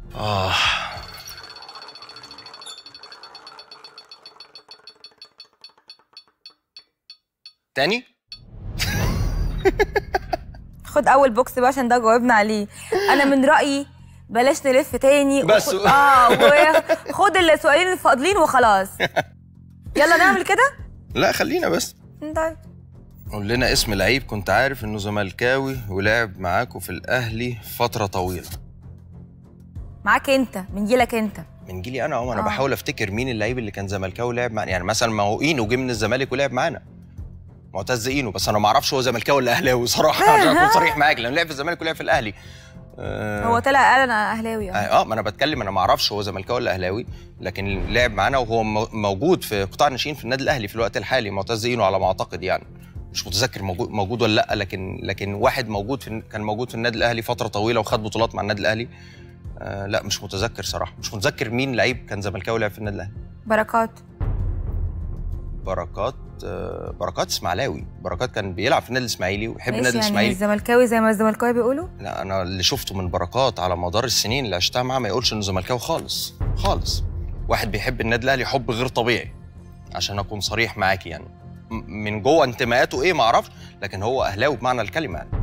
اه تاني خد اول بوكس بقى عشان ده جاوبنا عليه انا من رايي بلاش نلف تاني بس. وخد- اه وخد السؤالين الفاضلين وخلاص يلا نعمل كده لا خلينا بس طيب قول لنا اسم لعيب كنت عارف انه زملكاوي ولعب معاكوا في الاهلي فتره طويله معاك انت من جيلك انت من جيلي انا اهو انا آه. بحاول افتكر مين اللعيب اللي كان زملكاوي ولعب معانا يعني مثلا ما هو اينو جه من الزمالك ولعب معانا معتز اينو بس انا ما اعرفش هو زملكاوي ولا اهلاوي صراحه عشان اكون صريح معاك لانه لعب في الزمالك ولعب في الاهلي آه هو طلع قال انا اهلاوي اه اه ما انا بتكلم انا ما اعرفش هو زملكاوي ولا اهلاوي لكن لعب معانا وهو مو- موجود في قطاع الناشئين في النادي الاهلي في الوقت الحالي معتز اينو على ما اعتقد يعني مش متذكر موجود, موجود ولا لا لكن لكن واحد موجود في كان موجود في النادي الاهلي فتره طويله وخد بطولات مع النادي الاهلي آه لا مش متذكر صراحه مش متذكر مين لعيب كان زملكاوي لعب في النادي الاهلي بركات بركات آه بركات اسماعيلاوي بركات كان بيلعب في النادي الاسماعيلي ويحب ماشي النادي يعني الاسماعيلي الزملكاوي زي ما الزملكاوي بيقولوا لا انا اللي شفته من بركات على مدار السنين اللي عشتها معاه ما يقولش انه زملكاوي خالص خالص واحد بيحب النادي الاهلي حب غير طبيعي عشان اكون صريح معاكي يعني م- من جوه انتماءاته ايه ما اعرفش لكن هو اهلاوي بمعنى الكلمه يعني